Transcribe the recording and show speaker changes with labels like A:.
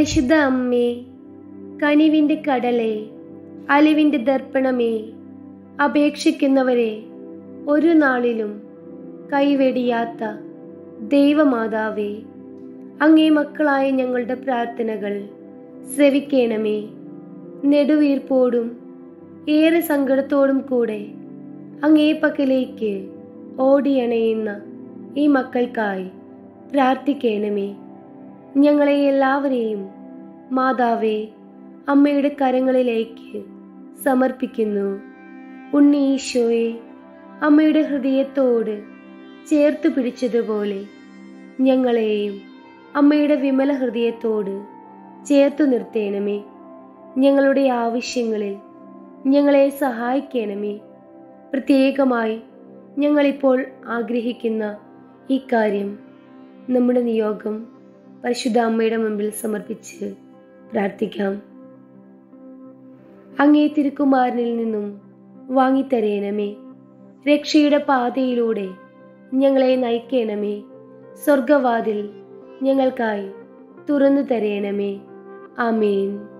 A: പരിശുദ്ധ അമ്മേ കനിവിൻ്റെ കടലേ അലിവിൻ്റെ ദർപ്പണമേ അപേക്ഷിക്കുന്നവരെ ഒരു നാളിലും കൈവെടിയാത്ത ദൈവമാതാവേ അങ്ങേ മക്കളായ ഞങ്ങളുടെ പ്രാർത്ഥനകൾ ശ്രവിക്കണമേ നെടുവീർപ്പോടും ഏറെ സങ്കടത്തോടും കൂടെ അങ്ങേ പക്കലേക്ക് ഓടിയണയുന്ന ഈ മക്കൾക്കായി പ്രാർത്ഥിക്കണമേ ഞങ്ങളെ എല്ലാവരെയും മാതാവേ അമ്മയുടെ കരങ്ങളിലേക്ക് സമർപ്പിക്കുന്നു ഉണ്ണി ഈശോയെ അമ്മയുടെ ഹൃദയത്തോട് ചേർത്തു പിടിച്ചതുപോലെ ഞങ്ങളെയും അമ്മയുടെ വിമല ഹൃദയത്തോട് ചേർത്തു നിർത്തേണമേ ഞങ്ങളുടെ ആവശ്യങ്ങളിൽ ഞങ്ങളെ സഹായിക്കണമേ പ്രത്യേകമായി ഞങ്ങളിപ്പോൾ ആഗ്രഹിക്കുന്ന ഈ കാര്യം നമ്മുടെ നിയോഗം പരിശുദ്ധ അമ്മയുടെ മുമ്പിൽ സമർപ്പിച്ച് പ്രാർത്ഥിക്കാം അങ്ങേ തിരുക്കുമാരനിൽ നിന്നും വാങ്ങിത്തരേണമേ രക്ഷയുടെ പാതയിലൂടെ ഞങ്ങളെ നയിക്കണമേ സ്വർഗവാതിൽ ഞങ്ങൾക്കായി തുറന്നു തരേണമേ ആമേൻ